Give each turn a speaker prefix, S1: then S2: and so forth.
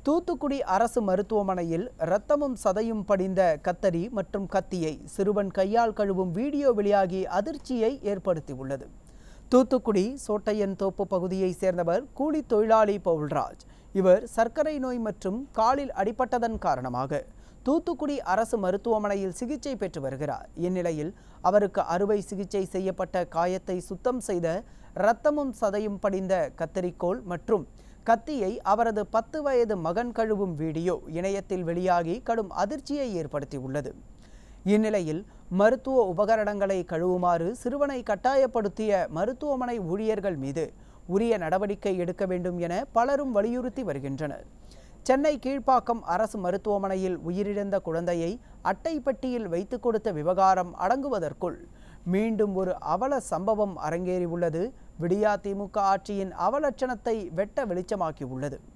S1: தூத்துக்குடி அரசு மருத்துவமனையில் இரத்தமும் சதையும் படிந்த கத்தரி மற்றும் கத்தியை சிறுவன் கையால் கழுவும் வீடியோ வெளியாகி அதிர்ச்சியை ஏற்படுத்தியுள்ளது தூத்துக்குடி சோட்டையன் தோப்பு பகுதியைச் சேர்ந்தவர் கூலி தொழிலாளி பவுல்ராஜ் இவர் சர்க்கரை நோய் மற்றும் காலில் அடிபட்டதன் காரணமாக தூத்துக்குடி அரசு மருத்துவமனையில் சிகிச்சை பெற்று வருகிறார் இந்நிலையில் அவருக்கு அறுவை சிகிச்சை செய்யப்பட்ட காயத்தை சுத்தம் செய்த இரத்தமும் சதையும் படிந்த கத்தரிக்கோல் மற்றும் கத்தியை அவரது பத்து வயது மகன் கழுவும் வீடியோ இணையத்தில் வெளியாகி கடும் அதிர்ச்சியை ஏற்படுத்தியுள்ளது இந்நிலையில் மருத்துவ உபகரணங்களை கழுவுமாறு சிறுவனை கட்டாயப்படுத்திய மருத்துவமனை ஊழியர்கள் மீது உரிய நடவடிக்கை எடுக்க வேண்டும் என பலரும் வலியுறுத்தி வருகின்றனர் சென்னை கீழ்ப்பாக்கம் அரசு மருத்துவமனையில் உயிரிழந்த குழந்தையை அட்டை பெட்டியில் வைத்து கொடுத்த விவகாரம் அடங்குவதற்குள் மீண்டும் ஒரு அவல சம்பவம் அரங்கேறியுள்ளது விடியா திமுக ஆட்சியின் அவலட்சணத்தை வெட்ட வெளிச்சமாக்கியுள்ளது